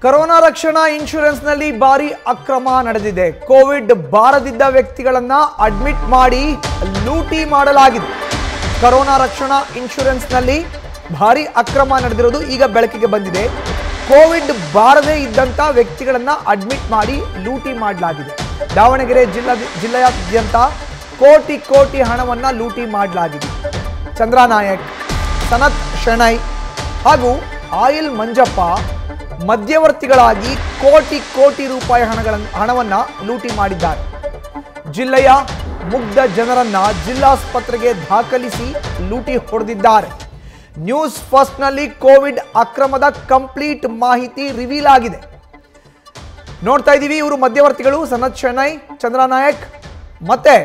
corona ರಕ್ಷಣಾ ಇನ್ಶೂರೆನ್ಸ್ನಲ್ಲಿ ಭಾರಿ ಅಕ್ರಮ ನಡೆದಿದೆ ಕೋವಿಡ್ ಬಾರದಿದ್ದ ವ್ಯಕ್ತಿಗಳನ್ನ ಅಡ್ಮಿಟ್ ಮಾಡಿ ಲೂಟಿ ಮಾಡಲಾಗಿದೆ ಕರೋನಾ ರಕ್ಷಣಾ ಇನ್ಶೂರೆನ್ಸ್ನಲ್ಲಿ ಭಾರಿ ಅಕ್ರಮ ನಡೆದಿರೋದು ಈಗ ಬೆಳಕಿಗೆ ಬಂದಿದೆ ಕೋವಿಡ್ ಬಾರದೇ ಇದ್ದಂಥ ವ್ಯಕ್ತಿಗಳನ್ನ ಅಡ್ಮಿಟ್ ಮಾಡಿ ಲೂಟಿ ಮಾಡಲಾಗಿದೆ ದಾವಣಗೆರೆ ಜಿಲ್ಲಾ ಜಿಲ್ಲೆಯಾದ್ಯಂತ ಕೋಟಿ ಕೋಟಿ ಹಣವನ್ನ ಲೂಟಿ ಮಾಡಲಾಗಿದೆ ಚಂದ್ರ ನಾಯಕ್ ಸನತ್ ಶೆಣೈ ಹಾಗೂ ಆಯಿಲ್ ಮಂಜಪ್ಪ ಮಧ್ಯವರ್ತಿಗಳಾಗಿ ಕೋಟಿ ಕೋಟಿ ರೂಪಾಯಿ ಹಣಗಳನ್ನು ಹಣವನ್ನ ಲೂಟಿ ಮಾಡಿದ್ದಾರೆ ಜಿಲ್ಲೆಯ ಮುಗ್ಧ ಜನರನ್ನ ಜಿಲ್ಲಾಸ್ಪತ್ರೆಗೆ ದಾಖಲಿಸಿ ಲೂಟಿ ಹೊಡೆದಿದ್ದಾರೆ ನ್ಯೂಸ್ ಫಸ್ಟ್ನಲ್ಲಿ ಕೋವಿಡ್ ಅಕ್ರಮದ ಕಂಪ್ಲೀಟ್ ಮಾಹಿತಿ ರಿವೀಲ್ ಆಗಿದೆ ನೋಡ್ತಾ ಇದ್ದೀವಿ ಇವರು ಮಧ್ಯವರ್ತಿಗಳು ಸನತ್ ಶೆಣೈ ಚಂದ್ರ ನಾಯಕ್ ಮತ್ತೆ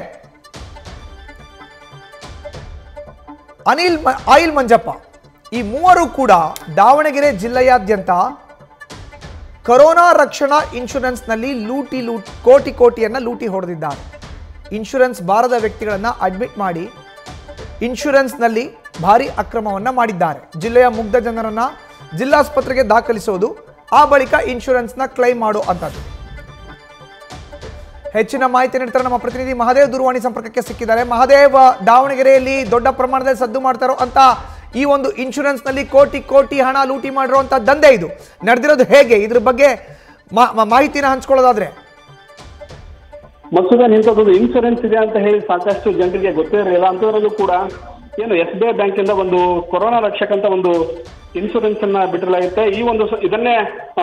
ಅನಿಲ್ ಮ- ಆಯಿಲ್ ಮಂಜಪ್ಪ ಈ ಮೂವರು ಕೂಡ ದಾವಣಗೆರೆ ಜಿಲ್ಲೆಯಾದ್ಯಂತ ಕರೋನಾ ರಕ್ಷಣಾ ಇನ್ಶೂರೆನ್ಸ್ನಲ್ಲಿ ಲೂಟಿ ಲೂಟ್ ಕೋಟಿ ಕೋಟಿಯನ್ನ ಲೂಟಿ ಹೊಡೆದಿದ್ದಾರೆ ಇನ್ಶೂರೆನ್ಸ್ ಬಾರದ ವ್ಯಕ್ತಿಗಳನ್ನ ಅಡ್ಮಿಟ್ ಮಾಡಿ ಇನ್ಶೂರೆನ್ಸ್ನಲ್ಲಿ ಭಾರಿ ಅಕ್ರಮವನ್ನ ಮಾಡಿದ್ದಾರೆ ಜಿಲ್ಲೆಯ ಮುಗ್ಧ ಜನರನ್ನ ಜಿಲ್ಲಾಸ್ಪತ್ರೆಗೆ ದಾಖಲಿಸೋದು ಆ ಬಳಿಕ ಇನ್ಶೂರೆನ್ಸ್ನ ಕ್ಲೈಮ್ ಮಾಡೋ ಅಂಥದ್ದು ಹೆಚ್ಚಿನ ಮಾಹಿತಿ ನೀಡ್ತಾರೆ ನಮ್ಮ ಪ್ರತಿನಿಧಿ ಮಹಾದೇವ್ ದೂರವಾಣಿ ಸಂಪರ್ಕಕ್ಕೆ ಸಿಕ್ಕಿದ್ದಾರೆ ಮಹಾದೇವ್ ದಾವಣಗೆರೆಯಲ್ಲಿ ದೊಡ್ಡ ಪ್ರಮಾಣದಲ್ಲಿ ಸದ್ದು ಮಾಡ್ತಾರೋ ಅಂತ ಈ ಒಂದು ಇನ್ಶೂರೆನ್ಸ್ ನಲ್ಲಿ ಕೋಟಿ ಕೋಟಿ ಹಣ ಲೂಟಿ ಮಾಡಿರುವಂತ ದಂಧೆ ಇದು ನಡೆದಿರೋದು ಹೇಗೆ ಇದ್ರ ಬಗ್ಗೆ ಮಾ- ಮಾ- ಮಾಹಿತಿನ ಹಂಚ್ಕೊಳ್ಳೋದಾದ್ರೆ ಮಸೂದನ್ ಇಂಥದ್ದು ಇನ್ಶೂರೆನ್ಸ್ ಇದೆ ಅಂತ ಹೇಳಿ ಸಾಕಷ್ಟು ಜನರಿಗೆ ಗೊತ್ತೇ ಇರಲಿಲ್ಲ ಅಂಥದ್ರಲ್ಲೂ ಕೂಡ ಏನು ಎಸ್ ಬಿ ಐ ಬ್ಯಾಂಕಿಂದ ಒಂದು ಕೊರೋನಾ ರಕ್ಷಕ ಅಂತ ಒಂದು ಇನ್ಶೂರೆನ್ಸ್ ಅನ್ನ ಬಿಟ್ಟಿರಲಾಗುತ್ತೆ ಈ ಒಂದು ಸ- ಇದನ್ನೇ ಆ,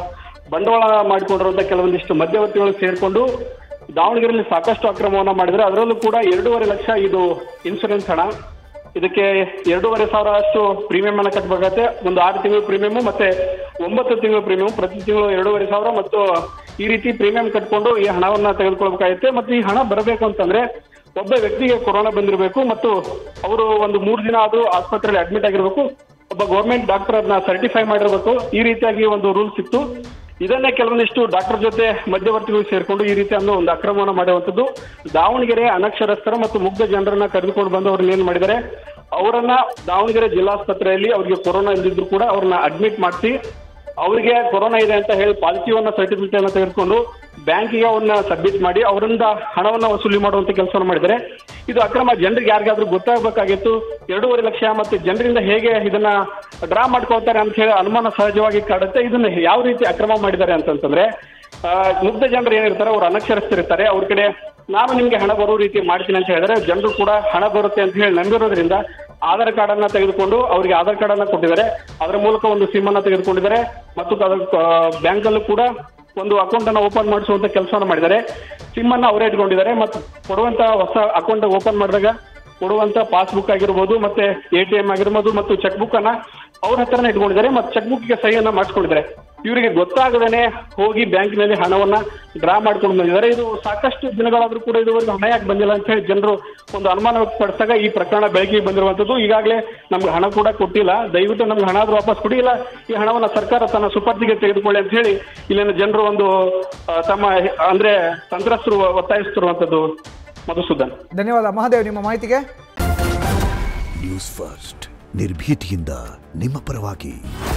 ಬಂಡವಾಳ ಮಾಡಿಕೊಂಡಿರುವಂತ ಕೆಲವೊಂದಿಷ್ಟು ಮಧ್ಯವರ್ತಿಗಳು ಸೇರಿಕೊಂಡು ದಾವಣಗೆರೆಯಲ್ಲಿ ಸಾಕಷ್ಟು ಅಕ್ರಮವನ್ನ ಮಾಡಿದ್ರೆ ಅದರಲ್ಲೂ ಕೂಡ ಎರಡೂವರೆ ಲಕ್ಷ ಇದು ಇನ್ಶೂರೆನ್ಸ್ ಹಣ ಇದಕ್ಕೆ ಎರಡೂವರೆ ಸಾವಿರ ಅಷ್ಟು ಪ್ರೀಮಿಯಂ ಅನ್ನ ಕಟ್ಟಬೇಕಾಗತ್ತೆ ಒಂದು ಆರು ತಿಂಗಳು ಪ್ರೀಮಿಯಂ ಮತ್ತೆ ಒಂಬತ್ತು ತಿಂಗಳು ಪ್ರೀಮಿಯಂ ಪ್ರತಿ ತಿಂಗಳು ಎರಡೂವರೆ ಸಾವಿರ ಮತ್ತು ಈ ರೀತಿ ಪ್ರೀಮಿಯಂ ಕಟ್ಕೊಂಡು ಈ ಹಣವನ್ನ ತೆಗೆದುಕೊಳ್ಬೇಕಾಗುತ್ತೆ ಮತ್ತು ಈ ಹಣ ಬರಬೇಕು ಅಂತಂದ್ರೆ ಒಬ್ಬ ವ್ಯಕ್ತಿಗೆ ಕೊರೋನಾ ಬಂದಿರಬೇಕು ಮತ್ತು ಅವರು ಒಂದು ಮೂರು ದಿನ ಆದ್ರೂ ಆಸ್ಪತ್ರೆಯಲ್ಲಿ ಅಡ್ಮಿಟ್ ಆಗಿರ್ಬೇಕು ಒಬ್ಬ ಗೌರ್ಮೆಂಟ್ ಡಾಕ್ಟರ್ ಅದನ್ನ ಸರ್ಟಿಫೈ ಮಾಡಿರ್ಬೇಕು ಈ ರೀತಿಯಾಗಿ ಒಂದು ರೂಲ್ಸ್ ಇತ್ತು ಇದನ್ನೇ ಕೆಲವೊಂದಿಷ್ಟು ಡಾಕ್ಟರ್ ಜೊತೆ ಮಧ್ಯವರ್ತಿಗಳು ಸೇರ್ಕೊಂಡು ಈ ರೀತಿ ಅನ್ನೋ ಒಂದು ಅಕ್ರಮವನ್ನು ಮಾಡುವಂಥದ್ದು ದಾವಣಗೆರೆ ಅನಕ್ಷರಸ್ಥರ ಮತ್ತು ಮುಗ್ಧ ಜನರನ್ನ ಕರೆದುಕೊಂಡು ಬಂದು ಅವ್ರನ್ನ ಏನ್ ಮಾಡಿದ್ದಾರೆ ಅವರನ್ನ ದಾವಣಗೆರೆ ಜಿಲ್ಲಾಸ್ಪತ್ರೆಯಲ್ಲಿ ಅವರಿಗೆ ಕೊರೋನಾ ಇಲ್ದಿದ್ರು ಕೂಡ ಅವ್ರನ್ನ ಅಡ್ಮಿಟ್ ಮಾಡಿಸಿ ಅವರಿಗೆ ಕೊರೋನಾ ಇದೆ ಅಂತ ಹೇಳಿ ಪಾಸಿಟಿವ್ ಅನ್ನ ಸರ್ಟಿಫಿಕೇಟ್ ಅನ್ನ ತೆಗೆದುಕೊಂಡು ಬ್ಯಾಂಕಿಗೆ ಅವನ್ನ ಸಬ್ಮಿಟ್ ಮಾಡಿ ಅವರಿಂದ ಹಣವನ್ನ ವಸೂಲಿ ಮಾಡುವಂತ ಕೆಲಸವನ್ನು ಮಾಡಿದ್ದಾರೆ ಇದು ಅಕ್ರಮ ಜನರಿಗೆ ಯಾರಿಗಾದ್ರೂ ಗೊತ್ತಾಗಬೇಕಾಗಿತ್ತು ಎರಡೂವರೆ ಲಕ್ಷ ಮತ್ತೆ ಜನರಿಂದ ಹೇಗೆ ಇದನ್ನ ಡ್ರಾ ಮಾಡ್ಕೊಳ್ತಾರೆ ಅಂತ ಹೇಳಿ ಅನುಮಾನ ಸಹಜವಾಗಿ ಕಾಡುತ್ತೆ ಇದನ್ನ ಯಾವ ರೀತಿ ಅಕ್ರಮ ಮಾಡಿದ್ದಾರೆ ಅಂತಂತಂದ್ರೆ ಆ, ಮುಗ್ಧ ಜನರು ಏನಿರ್ತಾರೆ ಅವ್ರು ಅನಕ್ಷರಸ್ಥರಿರ್ತಾರೆ ಅವ್ರ ಕಡೆ ನಾನು ನಿಮ್ಗೆ ಹಣ ಬರೋ ರೀತಿ ಮಾಡ್ತೀನಿ ಅಂತ ಹೇಳಿದ್ರೆ ಜನರು ಕೂಡ ಹಣ ಬರುತ್ತೆ ಅಂತ ಹೇಳಿ ನಂಬಿರೋದ್ರಿಂದ ಆಧಾರ್ ಕಾರ್ಡ್ ಅನ್ನ ತೆಗೆದುಕೊಂಡು ಅವರಿಗೆ ಆಧಾರ್ ಕಾರ್ಡ್ ಅನ್ನ ಕೊಟ್ಟಿದ್ದಾರೆ ಅದರ ಮೂಲಕ ಒಂದು ಸಿಮ್ ಅನ್ನ ತೆಗೆದುಕೊಂಡಿದ್ದಾರೆ ಮತ್ತು ಬ್ಯಾಂಕ್ ಅಲ್ಲೂ ಕೂಡ ಒಂದು ಅಕೌಂಟ್ ಅನ್ನ ಓಪನ್ ಮಾಡಿಸುವಂತ ಕೆಲಸವನ್ನು ಮಾಡಿದ್ದಾರೆ ಸಿಮ್ ಅನ್ನ ಅವರೇ ಇಟ್ಕೊಂಡಿದ್ದಾರೆ ಮತ್ತು ಕೊಡುವಂತ ಹೊಸ ಅಕೌಂಟ್ ಓಪನ್ ಮಾಡಿದಾಗ ಕೊಡುವಂತ ಪಾಸ್ಬುಕ್ ಆಗಿರ್ಬೋದು ಮತ್ತೆ ಎ ಟಿ ಎಂ ಆಗಿರ್ಬೋದು ಮತ್ತು ಚೆಕ್ ಬುಕ್ ಅನ್ನ ಅವ್ರ ಹತ್ರನೇ ಇಟ್ಕೊಂಡಿದ್ದಾರೆ ಮತ್ತು ಚೆಕ್ ಬುಕ್ಗೆ ಸಹಿಯನ್ನ ಮಾಡಿಸ್ಕೊಂಡಿದ್ದಾರೆ ಇವರಿಗೆ ಗೊತ್ತಾಗದೇನೆ ಹೋಗಿ ಬ್ಯಾಂಕ್ನಲ್ಲಿ ಹಣವನ್ನ ಡ್ರಾ ಮಾಡ್ಕೊಂಡು ಬಂದಿದ್ದಾರೆ ಇದು ಸಾಕಷ್ಟು ದಿನಗಳಾದ್ರೂ ಕೂಡ ಇದುವರೆಗೂ ಹಣ ಯಾಕೆ ಬಂದಿಲ್ಲ ಅಂತ ಹೇಳಿ ಜನರು ಒಂದು ಅನುಮಾನ ವ್ಯಕ್ತಪಡಿಸಿದಾಗ ಈ ಪ್ರಕರಣ ಬೆಳಕಿಗೆ ಬಂದಿರುವಂತದ್ದು ಈಗಾಗಲೇ ನಮ್ಗೆ ಹಣ ಕೂಡ ಕೊಟ್ಟಿಲ್ಲ ದಯವಿಟ್ಟು ನಮ್ಗೆ ಹಣ ಆದ್ರೂ ವಾಪಸ್ ಕೊಡಿ ಇಲ್ಲ ಈ ಹಣವನ್ನ ಸರ್ಕಾರ ತನ್ನ ಸುಪರ್ದಿಗೆ ತೆಗೆದುಕೊಳ್ಳಿ ಅಂತ ಹೇಳಿ ಇಲ್ಲಿನ ಜನರು ಒಂದು ಆ, ತಮ್ಮ ಅಂದ್ರೆ ಸಂತ್ರಸ್ತರು ಒತ್ತಾಯಿಸ್ತಿರುವಂತದ್ದು ಮಧುಸೂದನ್ ಧನ್ಯವಾದ ಮಹಾದೇವ್ ನಿಮ್ಮ ಮಾಹಿತಿಗೆ ನ್ಯೂಸ್ ಫಸ್ಟ್ ನಿರ್ಭೀತಿಯಿಂದ ನಿಮ್ಮ ಪರವಾಗಿ